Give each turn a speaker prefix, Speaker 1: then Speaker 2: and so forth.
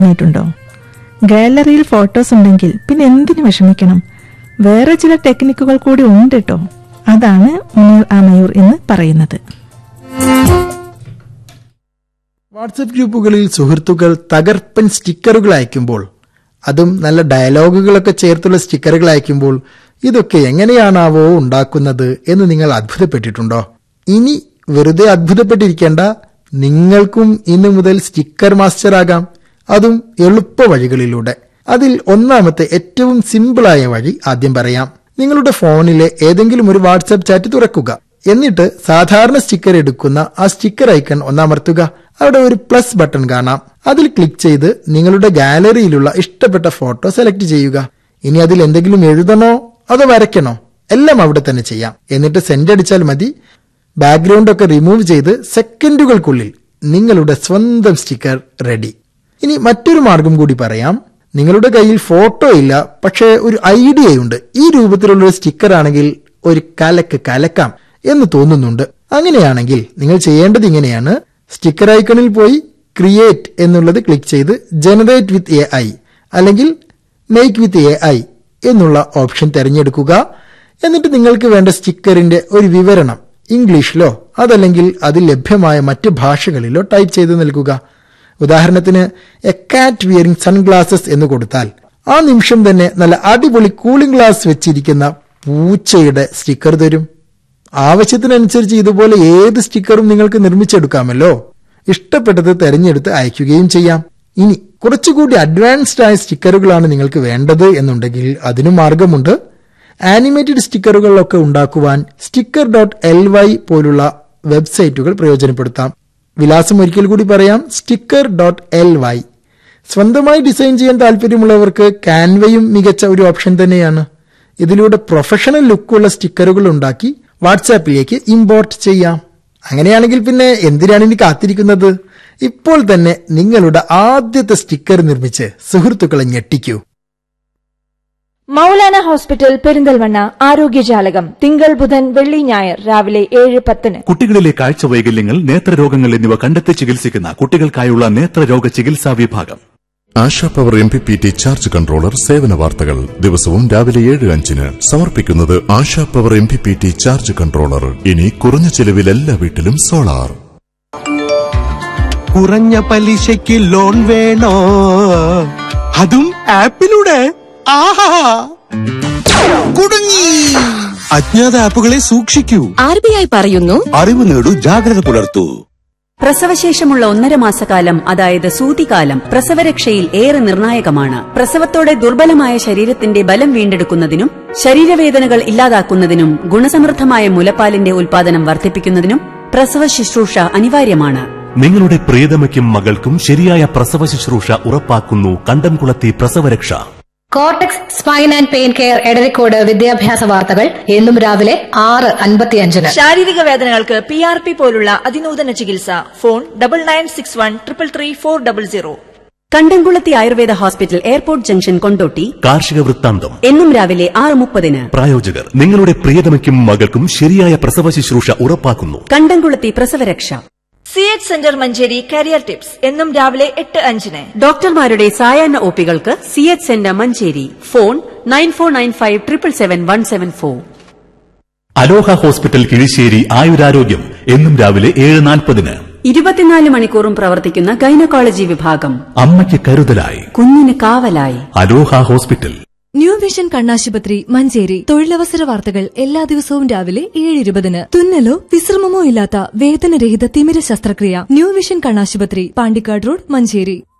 Speaker 1: തോന്നിയിട്ടുണ്ടോ ഗാലറിയിൽ ഫോട്ടോസ് ഉണ്ടെങ്കിൽ പിന്നെ എന്തിനു വിഷമിക്കണം വേറെ ചില ടെക്നിക്കുകൾ കൂടി ഉണ്ട് കേട്ടോ അതാണ് മുനീർ ആമയൂർ എന്ന് പറയുന്നത്
Speaker 2: വാട്സപ്പ് ഗ്രൂപ്പുകളിൽ സുഹൃത്തുക്കൾ തകർപ്പൻ സ്റ്റിക്കറുകൾ അയക്കുമ്പോൾ അതും നല്ല ഡയലോഗുകളൊക്കെ ചേർത്തുള്ള സ്റ്റിക്കറുകൾ അയക്കുമ്പോൾ ഇതൊക്കെ എങ്ങനെയാണാവോ ഉണ്ടാക്കുന്നത് എന്ന് നിങ്ങൾ അത്ഭുതപ്പെട്ടിട്ടുണ്ടോ ഇനി വെറുതെ അത്ഭുതപ്പെട്ടിരിക്കേണ്ട നിങ്ങൾക്കും ഇന്നു മുതൽ സ്റ്റിക്കർ മാസ്റ്റർ ആകാം അതും എളുപ്പ വഴികളിലൂടെ അതിൽ ഒന്നാമത്തെ ഏറ്റവും സിമ്പിളായ വഴി ആദ്യം പറയാം നിങ്ങളുടെ ഫോണിലെ ഏതെങ്കിലും ഒരു വാട്സപ്പ് ചാറ്റ് തുറക്കുക എന്നിട്ട് സാധാരണ സ്റ്റിക്കർ എടുക്കുന്ന ആ സ്റ്റിക്കർ ഐക്കൺ ഒന്നമർത്തുക അവിടെ ഒരു പ്ലസ് ബട്ടൺ കാണാം അതിൽ ക്ലിക്ക് ചെയ്ത് നിങ്ങളുടെ ഗാലറിയിലുള്ള ഇഷ്ടപ്പെട്ട ഫോട്ടോ സെലക്ട് ചെയ്യുക ഇനി അതിൽ എന്തെങ്കിലും എഴുതണോ അതോ വരയ്ക്കണോ എല്ലാം അവിടെ തന്നെ ചെയ്യാം എന്നിട്ട് സെൻഡ് അടിച്ചാൽ മതി ബാക്ക്ഗ്രൗണ്ട് ഒക്കെ റിമൂവ് ചെയ്ത് സെക്കൻഡുകൾക്കുള്ളിൽ നിങ്ങളുടെ സ്വന്തം സ്റ്റിക്കർ റെഡി ഇനി മറ്റൊരു മാർഗം കൂടി പറയാം നിങ്ങളുടെ കയ്യിൽ ഫോട്ടോ ഇല്ല പക്ഷേ ഒരു ഐഡിയയുണ്ട് ഈ രൂപത്തിലുള്ള ഒരു സ്റ്റിക്കർ ആണെങ്കിൽ ഒരു കലക്ക് കലക്കാം എന്ന് തോന്നുന്നുണ്ട് അങ്ങനെയാണെങ്കിൽ നിങ്ങൾ ചെയ്യേണ്ടത് ഇങ്ങനെയാണ് സ്റ്റിക്കർ ഐക്കണിൽ പോയി ക്രിയേറ്റ് എന്നുള്ളത് ക്ലിക്ക് ചെയ്ത് ജനറേറ്റ് വിത്ത് എ ഐ അല്ലെങ്കിൽ മേക്ക് വിത്ത് എ ഐ എന്നുള്ള ഓപ്ഷൻ തിരഞ്ഞെടുക്കുക എന്നിട്ട് നിങ്ങൾക്ക് വേണ്ട സ്റ്റിക്കറിന്റെ ഒരു വിവരണം ഇംഗ്ലീഷിലോ അതല്ലെങ്കിൽ അതിൽ ലഭ്യമായ മറ്റ് ഭാഷകളിലോ ടൈപ്പ് ചെയ്ത് നൽകുക ഉദാഹരണത്തിന് എ കാറ്റ് വിയറിംഗ് സൺഗ്ലാസസ് എന്ന് കൊടുത്താൽ ആ നിമിഷം തന്നെ നല്ല അടിപൊളി കൂളിംഗ് ഗ്ലാസ് വെച്ചിരിക്കുന്ന പൂച്ചയുടെ സ്റ്റിക്കർ തരും ആവശ്യത്തിനനുസരിച്ച് ഇതുപോലെ ഏത് സ്റ്റിക്കറും നിങ്ങൾക്ക് നിർമ്മിച്ചെടുക്കാമല്ലോ ഇഷ്ടപ്പെട്ടത് തെരഞ്ഞെടുത്ത് അയക്കുകയും ചെയ്യാം ഇനി കുറച്ചുകൂടി അഡ്വാൻസ്ഡ് ആയ സ്റ്റിക്കറുകളാണ് നിങ്ങൾക്ക് വേണ്ടത് എന്നുണ്ടെങ്കിൽ അതിനും മാർഗമുണ്ട് ആനിമേറ്റഡ് സ്റ്റിക്കറുകളൊക്കെ ഉണ്ടാക്കുവാൻ സ്റ്റിക്കർ ഡോട്ട് എൽ വൈ പോലുള്ള വെബ്സൈറ്റുകൾ പ്രയോജനപ്പെടുത്താം വിലാസം ഒരിക്കൽ കൂടി പറയാം സ്റ്റിക്കർ ഡോട്ട് എൽ വൈ സ്വന്തമായി ഡിസൈൻ ചെയ്യാൻ താല്പര്യമുള്ളവർക്ക് കാൻവയും മികച്ച ഒരു ഓപ്ഷൻ തന്നെയാണ് ഇതിലൂടെ പ്രൊഫഷണൽ ലുക്കുള്ള സ്റ്റിക്കറുകൾ ഉണ്ടാക്കി വാട്സാപ്പിലേക്ക് ഇമ്പോർട്ട് ചെയ്യാം അങ്ങനെയാണെങ്കിൽ പിന്നെ എന്തിനാണ് ഇനി കാത്തിരിക്കുന്നത് ഇപ്പോൾ തന്നെ നിങ്ങളുടെ ആദ്യത്തെ സ്റ്റിക്കർ നിർമ്മിച്ച് സുഹൃത്തുക്കളെ ഞെട്ടിക്കൂ
Speaker 3: മൗലാന ഹോസ്പിറ്റൽ പെരിന്തൽമണ്ണ ആരോഗ്യജാലകം തിങ്കൾ ബുധൻ വെള്ളി ഞായർ രാവിലെ ഏഴ് പത്തിന്
Speaker 4: കുട്ടികളിലെ കാഴ്ച വൈകല്യങ്ങൾ നേത്രരോഗങ്ങൾ എന്നിവ കണ്ടെത്തി ചികിത്സിക്കുന്ന കുട്ടികൾക്കായുള്ള നേത്രരോഗ ചികിത്സാ വിഭാഗം
Speaker 5: Asha power M P P T charge controller സേവന വാർത്തകൾ ദിവസവും രാവിലെ ഏഴ് അഞ്ചിന് സമർപ്പിക്കുന്നത് Asha power M P P T charge controller ഇനി കുറഞ്ഞ ചെലവിൽ എല്ലാ വീട്ടിലും സോളാർ
Speaker 6: കുറഞ്ഞ പലിശയ്ക്ക് ലോൺ വേണോ അതും ആപ്പിലൂടെ ആഹാ കുടുങ്ങി അജ്ഞാത ആപ്പുകളെ സൂക്ഷിക്കൂ
Speaker 7: ആർ ബി ഐ പറയുന്നു
Speaker 6: അറിവ് നേടൂ ജാഗ്രത പുലർത്തൂ
Speaker 7: പ്രസവശേഷമുള്ള ഒന്നര മാസക്കാലം അതായത് സൂതികാലം പ്രസവരക്ഷയിൽ ഏറെ നിർണായകമാണ് പ്രസവത്തോടെ ദുർബലമായ ശരീരത്തിന്റെ ബലം വീണ്ടെടുക്കുന്നതിനും ശരീരവേദനകൾ ഇല്ലാതാക്കുന്നതിനും ഗുണസമൃദ്ധമായ മുലപ്പാലിന്റെ ഉൽപാദനം വർദ്ധിപ്പിക്കുന്നതിനും പ്രസവ ശുശ്രൂഷ അനിവാര്യമാണ്
Speaker 4: നിങ്ങളുടെ പ്രിയതമയ്ക്കും മകൾക്കും ശരിയായ പ്രസവ ശുശ്രൂഷ ഉറപ്പാക്കുന്നു കണ്ടംകുളത്തി പ്രസവരക്ഷ
Speaker 8: cortex spine and pain care Edarikode വിദ്യാഭ്യാസ വാർത്തകൾ എന്നും രാവിലെ ആറ് അൻപത്തിയഞ്ചിന്
Speaker 3: ശാരീരിക വേദനകൾക്ക് പി ആർ പി പോലുള്ള അതിനൂതന ചികിത്സ phone double nine six one triple three four double zero
Speaker 7: Kandamkulathi Ayurveda hospital airport junction Kondotty
Speaker 4: കാർഷിക വൃത്താന്തം
Speaker 7: എന്നും രാവിലെ ആറ് മുപ്പതിന്
Speaker 4: പ്രായോജകർ നിങ്ങളുടെ പ്രിയതമയ്ക്കും മകൾക്കും ശരിയായ പ്രസവ ശുശ്രൂഷ ഉറപ്പാക്കുന്നു
Speaker 7: കണ്ടംകുളത്തി പ്രസവരക്ഷ
Speaker 3: C H centre Manjeri career tips എന്നും രാവിലെ എട്ട് അഞ്ചിന്
Speaker 7: ഡോക്ടർമാരുടെ സായാഹ്ന ഒപികൾക്ക് C H centre Manjeri phone nine four nine five triple seven one seven four
Speaker 4: Aloha hospital Kizhisseri ആയുരാരോഗ്യം എന്നും രാവിലെ ഏഴ് നാൽപ്പതിന്
Speaker 7: ഇരുപത്തിനാല് മണിക്കൂറും പ്രവർത്തിക്കുന്ന ഗൈനക്കോളജി വിഭാഗം
Speaker 4: അമ്മയ്ക്ക് കരുതലായി
Speaker 7: കുഞ്ഞിന് കാവലായി
Speaker 4: അലോഹ ഹോസ്പിറ്റൽ
Speaker 9: ന്യൂ വിഷൻ കണ്ണാശുപത്രി മഞ്ചേരി തൊഴിലവസര വാർത്തകൾ എല്ലാ ദിവസവും രാവിലെ ഏഴ് ഇരുപതിന് തുന്നലോ വിശ്രമമോ ഇല്ലാത്ത വേദനരഹിത തിമിര ശസ്ത്രക്രിയ ന്യൂ വിഷൻ കണ്ണാശുപത്രി പാണ്ടിക്കാട് റോഡ് മഞ്ചേരി